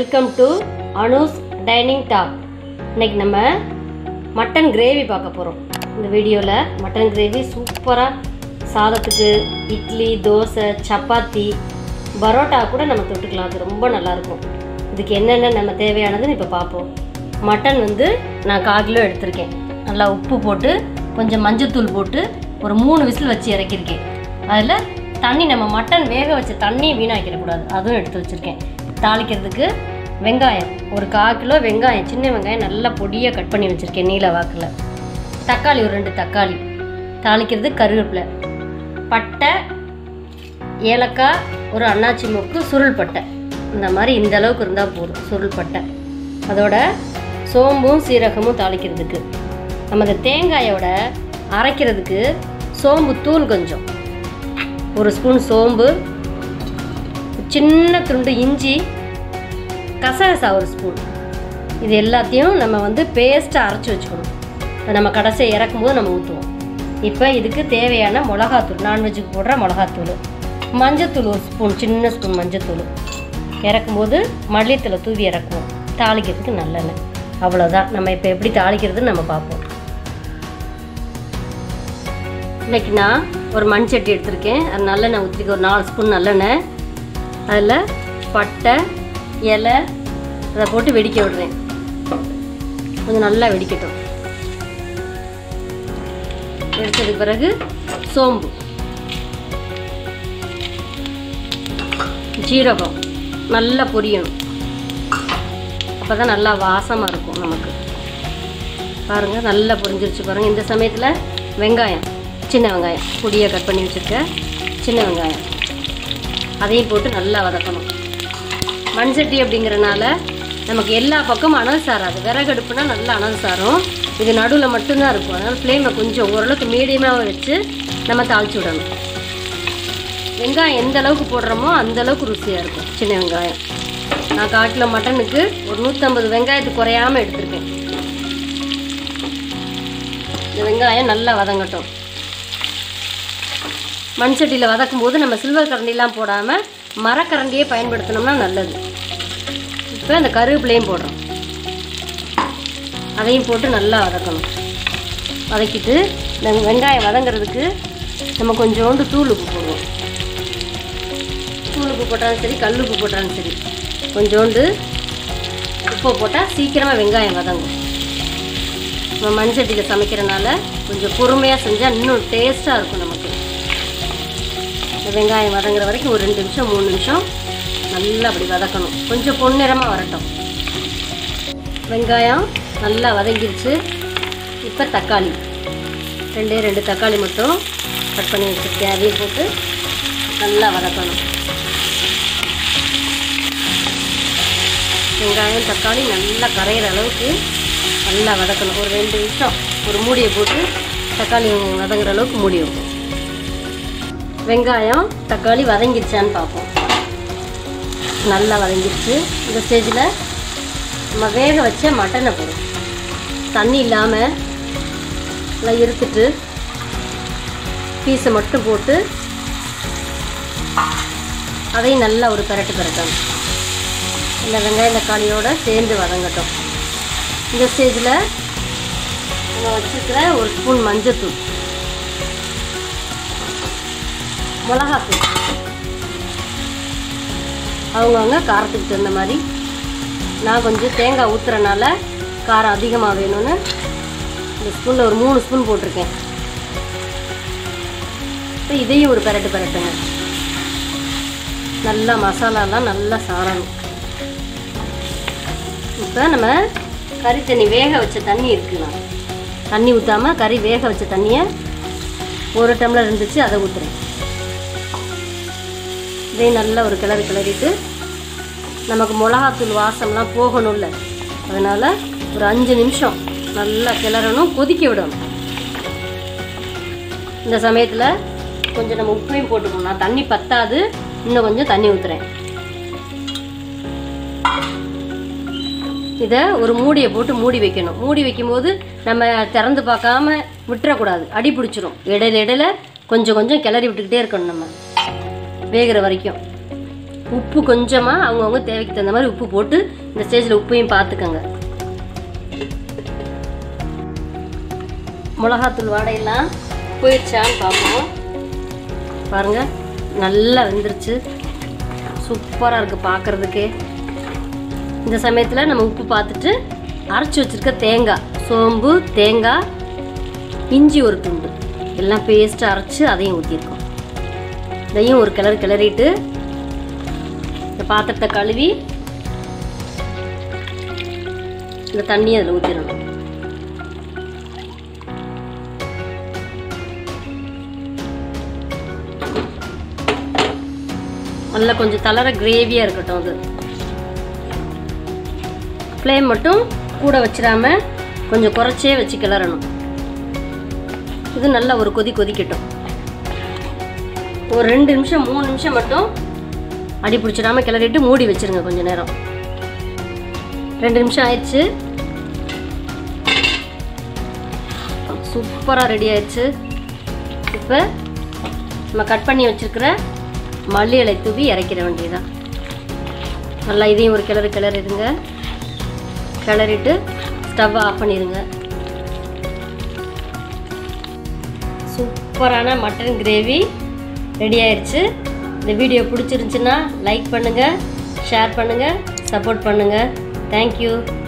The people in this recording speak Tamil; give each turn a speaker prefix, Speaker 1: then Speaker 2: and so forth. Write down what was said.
Speaker 1: welcome to Anu's dining talk இன்னைக்கு நம்ம மட்டன் கிரேவி பார்க்க போகிறோம் இந்த வீடியோவில் மட்டன் கிரேவி சூப்பராக சாதத்துக்கு இட்லி தோசை சப்பாத்தி பரோட்டா கூட நம்ம தொட்டுக்கலாம் அது ரொம்ப நல்லாயிருக்கும் இதுக்கு என்னென்ன நம்ம தேவையானதுன்னு இப்போ பார்ப்போம் மட்டன் வந்து நான் கால் கிலோ எடுத்திருக்கேன் நல்லா உப்பு போட்டு கொஞ்சம் மஞ்சத்தூள் போட்டு ஒரு மூணு விசில் வச்சு இறக்கியிருக்கேன் அதில் தண்ணி நம்ம மட்டன் வேக வச்ச தண்ணியை வீணாக்கிடக்கூடாது அதுவும் எடுத்து வச்சுருக்கேன் தாளிக்கிறதுக்கு வெங்காயம் ஒரு கால் கிலோ வெங்காயம் சின்ன வெங்காயம் நல்லா பொடியாக கட் பண்ணி வச்சுருக்கேன் நீல வாக்கில் தக்காளி ஒரு ரெண்டு தக்காளி தாளிக்கிறது கருவேப்பிலை பட்டை ஏலக்காய் ஒரு அன்னாச்சி மொக்கு சுருள் பட்டை இந்த மாதிரி இந்த அளவுக்கு இருந்தால் போதும் சுருள் பட்டை அதோட சோம்பும் சீரகமும் தாளிக்கிறதுக்கு நம்ம இந்த தேங்காயோட அரைக்கிறதுக்கு சோம்பு தூள் கொஞ்சம் ஒரு ஸ்பூன் சோம்பு சின்ன துண்டு இஞ்சி கசகசா ஒரு ஸ்பூன் இது எல்லாத்தையும் நம்ம வந்து பேஸ்ட்டாக அரைச்சி வச்சுக்கணும் அதை நம்ம கடைசியை இறக்கும்போது நம்ம ஊற்றுவோம் இப்போ இதுக்கு தேவையான மிளகாத்தூள் நான்வெஜ்ஜுக்கு போடுற மிளகாத்தூள் மஞ்சத்தூள் ஒரு ஸ்பூன் சின்ன ஸ்பூன் மஞ்சத்தூள் இறக்கும்போது மல்லித்தலை தூவி இறக்குவோம் தாளிக்கிறதுக்கு நல்லெண்ணெய் அவ்வளோதான் நம்ம இப்போ எப்படி தாளிக்கிறதுன்னு நம்ம பார்ப்போம் இன்னைக்கு நான் ஒரு மண் சட்டி எடுத்திருக்கேன் அது நல்லெண்ணெய் ஊற்றிக்க ஒரு நாலு ஸ்பூன் நல்லெண்ணெய் அதில் பட்டை இலை அதை போட்டு வெடிக்க விடுறேன் கொஞ்சம் நல்லா வெடிக்கட்டும் வெடிச்சதுக்கு பிறகு சோம்பு ஜீரகம் நல்லா பொரியணும் அப்போ தான் நல்லா வாசமாக இருக்கும் நமக்கு பாருங்கள் நல்லா பொரிஞ்சிருச்சு பாருங்கள் இந்த சமயத்தில் வெங்காயம் சின்ன வெங்காயம் பொடியாக கட் பண்ணி வச்சுருக்க சின்ன வெங்காயம் அதையும் போட்டு நல்லா வதக்கணும் மண் சட்டி அப்படிங்கிறனால நமக்கு எல்லா பக்கமும் அனல் சாராது விறகடுப்புனா நல்லா அனல் சாரும் இது நடுவில் மட்டும்தான் இருக்கும் அதனால் ஃப்ளேமை கொஞ்சம் ஓரளவுக்கு மீடியமாக வச்சு நம்ம தாளிச்சு விடணும் வெங்காயம் எந்த அளவுக்கு போடுறோமோ அந்த அளவுக்கு ருசியாக இருக்கும் சின்ன வெங்காயம் நான் கால் கிலோ மட்டனுக்கு ஒரு நூற்றம்பது வெங்காயத்துக்கு குறையாமல் எடுத்திருக்கேன் இந்த வெங்காயம் நல்லா வதங்கட்டும் மண் சட்டியில் வதக்கும் போது நம்ம சில்வர் கரண்டிலாம் போடாமல் மரக்கரண்டியே பயன்படுத்தினோம்னா நல்லது இப்போ அந்த கருவேப்பிலையும் போடுறோம் அதையும் போட்டு நல்லா வதக்கணும் வதக்கிட்டு இந்த வெங்காயம் வதங்கிறதுக்கு நம்ம கொஞ்சோண்டு தூள் உப்பு போடுவோம் தூள் உப்பு போட்டாலும் சரி கல் உப்பு போட்டாலும் சரி கொஞ்சோண்டு உப்பை போட்டால் சீக்கிரமாக வெங்காயம் வதங்கும் நம்ம மண் சட்டியில் சமைக்கிறனால கொஞ்சம் பொறுமையாக செஞ்சால் இன்னும் டேஸ்ட்டாக இருக்கும் நமக்கு இந்த வெங்காயம் வதங்குற வரைக்கும் ஒரு ரெண்டு நிமிஷம் மூணு நிமிஷம் நல்லா அப்படி வதக்கணும் கொஞ்சம் பொன்னிறமாக வரட்டும் வெங்காயம் நல்லா வதங்கிருச்சு இப்போ தக்காளி ரெண்டே ரெண்டு தக்காளி மட்டும் கட் பண்ணி வச்சுருக்கேன் அதையும் போட்டு நல்லா வதக்கணும் வெங்காயம் தக்காளி நல்லா கரையிற அளவுக்கு நல்லா வதக்கணும் ஒரு ரெண்டு நிமிஷம் ஒரு மூடியை போட்டு தக்காளி வதங்குற அளவுக்கு மூடி வைப்போம் வெங்காயம் தக்காளி வதங்கிருச்சான்னு பார்ப்போம் நல்லா வதங்கிருச்சு இந்த ஸ்டேஜில் நம்ம வேக வச்ச மட்டனை போடும் தண்ணி இல்லாமல் நல்லா இருத்துட்டு பீஸை மட்டும் போட்டு அதையும் நல்லா ஒரு பரட்டு பரட்டணும் இந்த வெங்காயம் தக்காளியோடு சேர்ந்து வதங்கட்டும் இந்த ஸ்டேஜில் நம்ம வச்சுருக்கிற ஒரு ஸ்பூன் மஞ்சத்தூள் மிளகாத்தூள் அவங்கவுங்க காரத்துக்கு தகுந்த மாதிரி நான் கொஞ்சம் தேங்காய் ஊற்றுறனால காரம் அதிகமாக வேணும்னு இந்த ஸ்பூனில் ஒரு மூணு ஸ்பூன் போட்டிருக்கேன் இப்போ இதையும் ஒரு பரட்டு பரட்டுங்க நல்லா மசாலாலாம் நல்லா சாரணும் இப்போ நம்ம கறி தண்ணி வேக வச்ச தண்ணி இருக்குண்ணா தண்ணி ஊற்றாமல் கறி வேக வச்ச தண்ணியை ஒரு டம்ளர் இருந்துச்சு அதை ஊற்றுறேன் இதையும் நல்லா ஒரு கிளறி கிளறிட்டு நமக்கு மிளகாத்தூள் வாசம்லாம் போகணும்ல அதனால் ஒரு அஞ்சு நிமிஷம் நல்லா கிளறணும் கொதிக்க விடணும் இந்த சமயத்தில் கொஞ்சம் நம்ம உப்பையும் போட்டுக்கணும் நான் தண்ணி பத்தாது இன்னும் கொஞ்சம் தண்ணி ஊற்றுறேன் இதை ஒரு மூடியை போட்டு மூடி வைக்கணும் மூடி வைக்கும்போது நம்ம திறந்து பார்க்காம விட்டுறக்கூடாது அடி பிடிச்சிரும் இடையில இடையில கொஞ்சம் கொஞ்சம் கிளறி விட்டுக்கிட்டே இருக்கணும் நம்ம வேகிற வரைக்கும் உப்பு கொஞ்சமாக அவங்கவுங்க தேவைக்கு தகுந்த மாதிரி உப்பு போட்டு இந்த ஸ்டேஜில் உப்பையும் பார்த்துக்கோங்க மிளகாத்தூள் வாடையெல்லாம் போயிடுச்சான்னு பார்ப்போம் பாருங்க நல்லா வெந்துருச்சு சூப்பராக இருக்குது பார்க்குறதுக்கே இந்த சமயத்தில் நம்ம உப்பு பார்த்துட்டு அரைச்சி வச்சிருக்க தேங்காய் சோம்பு தேங்காய் இஞ்சி ஒரு துண்டு எல்லாம் பேஸ்ட்டு அரைச்சி அதையும் ஊற்றிருக்கோம் இதையும் ஒரு கிளறு கிளறிட்டு இந்த பாத்திரத்தை கழுவி இந்த தண்ணியை அதில் ஊற்றிடணும் நல்லா கொஞ்சம் தளர கிரேவியாக இருக்கட்டும் அது ஃப்ளேம் மட்டும் கூட வச்சிடாம கொஞ்சம் குறைச்சே வச்சு கிளறணும் இது நல்லா ஒரு கொதி கொதிக்கட்டும் ஒரு ரெண்டு நிமிஷம் மூணு நிமிஷம் மட்டும் அடி பிடிச்சிடாம கிளறிட்டு மூடி வச்சிருங்க கொஞ்ச நேரம் ரெண்டு நிமிஷம் ஆயிடுச்சு சூப்பராக ரெடி ஆயிடுச்சு இப்போ நம்ம கட் பண்ணி வச்சிருக்கிற மல்லி இலை தூவி இறக்கிட வேண்டியதுதான் நல்லா இதையும் ஒரு கிளறு கிளறிடுங்க கிளறிட்டு ஸ்டவ் ஆஃப் பண்ணிடுங்க சூப்பரான மட்டன் கிரேவி ரெடி ஆயிடுச்சு இந்த வீடியோ பிடிச்சிருந்துச்சுன்னா லைக் பண்ணுங்கள் ஷேர் பண்ணுங்கள் சப்போர்ட் பண்ணுங்கள் தேங்க்யூ